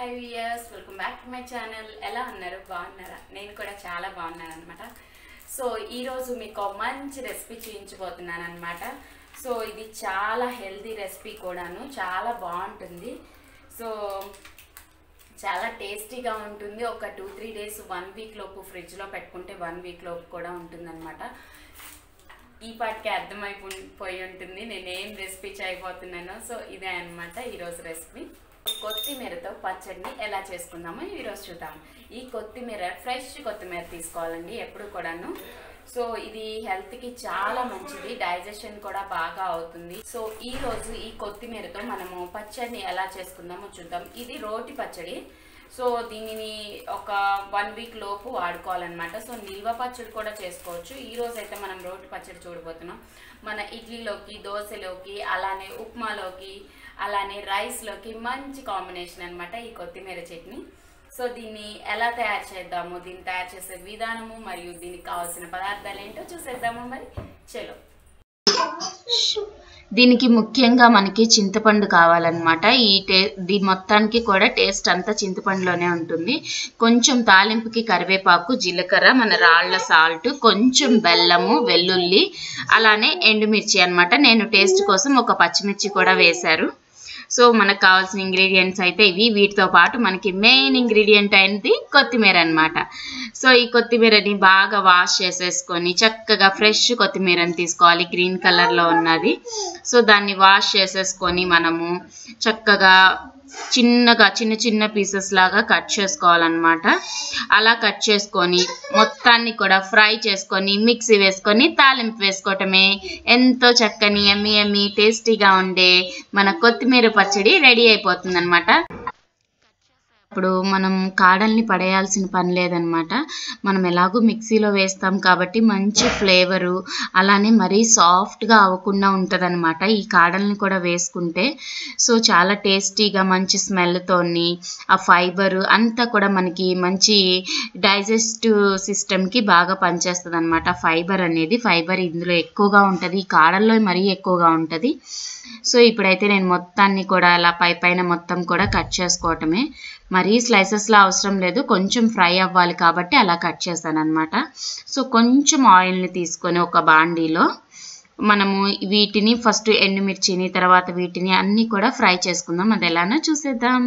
hi viewers welcome back to my channel ఎలా ఉన్నారు బాగున్నారా నేను కూడా చాలా బాగున్నాను అనమాట సో ఈరోజు మీకు ఒక మంచి రెసిపీ చూపించబోతున్నాను అనమాట సో ఇది చాలా హెల్తీ రెసిపీ కూడాను చాలా బాగుంటుంది సో చాలా టేస్టీగా ఉంటుంది ఒక two three days one week లోపు ఫ్రిడ్జ్లో పెట్టుకుంటే వన్ వీక్ లోపు కూడా ఉంటుందన్నమాట ఈ పాటికి అర్థమైపోయి ఉంటుంది నేను ఏం రెసిపీ చేయబోతున్నానో సో ఇదే అనమాట ఈరోజు రెసిపీ కొత్తిమీరతో పచ్చడిని ఎలా చేసుకుందామో ఈరోజు చూద్దాం ఈ కొత్తిమీర ఫ్రెష్ కొత్తిమీర తీసుకోవాలండి ఎప్పుడు కూడాను సో ఇది హెల్త్కి చాలా మంచిది డైజెషన్ కూడా బాగా అవుతుంది సో ఈ రోజు ఈ కొత్తిమీరతో మనము పచ్చడిని ఎలా చేసుకుందామో చూద్దాం ఇది రోటి పచ్చడి సో దీనిని ఒక వన్ వీక్ లోపు వాడుకోవాలన్నమాట సో నిల్వ పచ్చడి కూడా చేసుకోవచ్చు ఈ రోజు అయితే మనం రోటి పచ్చడి చూడబోతున్నాం మన ఇడ్లీలోకి దోశలోకి అలానే ఉప్మాలోకి అలానే రైస్లోకి మంచి కాంబినేషన్ అన్నమాట ఈ కొత్తిమీర చట్నీ సో దీన్ని ఎలా తయారు చేద్దాము దీన్ని తయారు చేసే విధానము మరియు దీనికి కావాల్సిన పదార్థాలు ఏంటో చూసేద్దాము మరి చలో దీనికి ముఖ్యంగా మనకి చింతపండు కావాలన్నమాట ఈ టే దీని మొత్తానికి కూడా టేస్ట్ అంతా చింతపండులోనే ఉంటుంది కొంచెం తాలింపుకి కరివేపాకు జీలకర్ర మన రాళ్ల సాల్ట్ కొంచెం బెల్లము వెల్లుల్లి అలానే ఎండుమిర్చి అన్నమాట నేను టేస్ట్ కోసం ఒక పచ్చిమిర్చి కూడా వేశారు సో మనకు కావాల్సిన ఇంగ్రీడియంట్స్ అయితే ఇవి వీటితో పాటు మనకి మెయిన్ ఇంగ్రీడియంట్ అయినది కొత్తిమీర అన్నమాట సో ఈ కొత్తిమీరని బాగా వాష్ చేసేసుకొని చక్కగా ఫ్రెష్ కొత్తిమీరని తీసుకోవాలి గ్రీన్ కలర్లో ఉన్నది సో దాన్ని వాష్ చేసేసుకొని మనము చక్కగా చిన్నగా చిన్న చిన్న పీసెస్ లాగా కట్ చేసుకోవాలన్నమాట అలా కట్ చేసుకొని మొత్తాన్ని కూడా ఫ్రై చేసుకొని మిక్సీ వేసుకొని తాలింపు వేసుకోవటమే ఎంతో చక్కని ఎమ్మి ఎమ్మి టేస్టీగా ఉండే మన కొత్తిమీర పచ్చడి రెడీ అయిపోతుంది అనమాట ఇప్పుడు మనం కాడల్ని పడేయాల్సిన పని లేదనమాట మనం ఎలాగో మిక్సీలో వేస్తాం కాబట్టి మంచి ఫ్లేవరు అలానే మరీ సాఫ్ట్గా అవ్వకుండా ఉంటుందన్నమాట ఈ కాడల్ని కూడా వేసుకుంటే సో చాలా టేస్టీగా మంచి స్మెల్తోని ఆ ఫైబరు అంతా కూడా మనకి మంచి డైజెస్టివ్ సిస్టమ్కి బాగా పనిచేస్తుంది అనమాట ఫైబర్ అనేది ఫైబర్ ఇందులో ఎక్కువగా ఉంటుంది ఈ కాడల్లో మరీ ఎక్కువగా ఉంటుంది సో ఇప్పుడైతే నేను మొత్తాన్ని కూడా అలా పై పైన మొత్తం కూడా కట్ చేసుకోవటమే మరీ స్లైసెస్లో అవసరం లేదు కొంచెం ఫ్రై అవ్వాలి కాబట్టి అలా కట్ చేశాను అనమాట సో కొంచెం ఆయిల్ని తీసుకొని ఒక బాండీలో మనము వీటిని ఫస్ట్ ఎండుమిర్చిని తర్వాత వీటిని అన్నీ కూడా ఫ్రై చేసుకుందాం అది ఎలానో చూసేద్దాం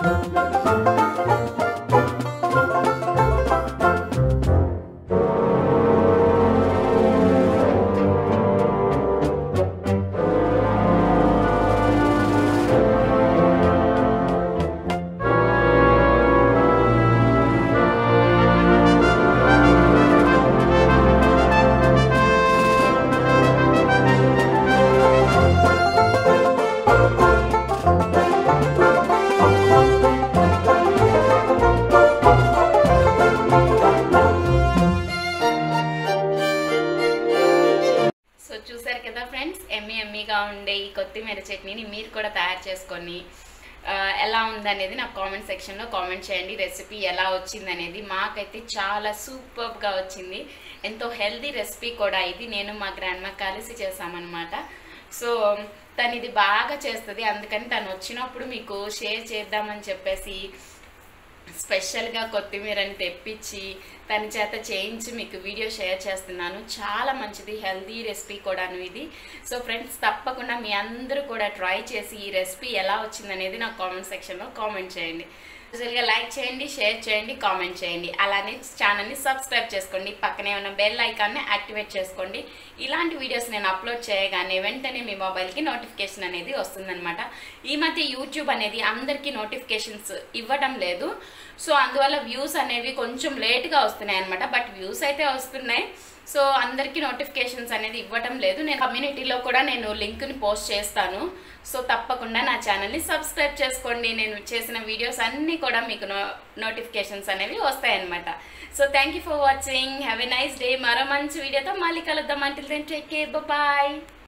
సో చూసారు కదా ఫ్రెండ్స్ ఎమ్మి ఎమ్మిగా ఉండే ఈ కొత్తిమీర చట్నీని మీరు కూడా తయారు చేసుకొని ఆ, ఎలా ఉందనేది నాకు కామెంట్ సెక్షన్లో కామెంట్ చేయండి రెసిపీ ఎలా వచ్చిందనేది మాకైతే చాలా సూపర్గా వచ్చింది ఎంతో హెల్దీ రెసిపీ కూడా ఇది నేను మా గ్రాండ్ మా కలిసి చేసామన్నమాట సో తను ఇది బాగా చేస్తుంది అందుకని తను వచ్చినప్పుడు మీకు షేర్ చేద్దామని చెప్పేసి స్పెషల్గా కొత్తిమీరని తెప్పించి తన చేత చేయించి మీకు వీడియో షేర్ చేస్తున్నాను చాలా మంచిది హెల్దీ రెసిపీ కూడాను ఇది సో ఫ్రెండ్స్ తప్పకుండా మీ అందరూ కూడా ట్రై చేసి ఈ రెసిపీ ఎలా వచ్చిందనేది నాకు కామెంట్ సెక్షన్లో కామెంట్ చేయండి యూజువల్గా లైక్ చేయండి షేర్ చేయండి కామెంట్ చేయండి అలానే ఛానల్ని సబ్స్క్రైబ్ చేసుకోండి పక్కనే ఉన్న బెల్ ఐకాన్ని యాక్టివేట్ చేసుకోండి ఇలాంటి వీడియోస్ నేను అప్లోడ్ చేయగానే వెంటనే మీ మొబైల్కి నోటిఫికేషన్ అనేది వస్తుందన్నమాట ఈ మధ్య యూట్యూబ్ అనేది అందరికీ నోటిఫికేషన్స్ ఇవ్వడం లేదు సో అందువల్ల వ్యూస్ అనేవి కొంచెం లేట్గా వస్తున్నాయి అనమాట బట్ వ్యూస్ అయితే వస్తున్నాయి సో అందరికీ నోటిఫికేషన్స్ అనేది ఇవ్వటం లేదు నేను కమ్యూనిటీలో కూడా నేను లింక్ని పోస్ట్ చేస్తాను సో తప్పకుండా నా ఛానల్ని సబ్స్క్రైబ్ చేసుకోండి నేను చేసిన వీడియోస్ అన్నీ కూడా మీకు నో నోటిఫికేషన్స్ అనేవి వస్తాయన్నమాట so thank you for watching have a nice day మరో మంచి వీడియోతో మళ్ళీ కలుద్దాం until then take care bye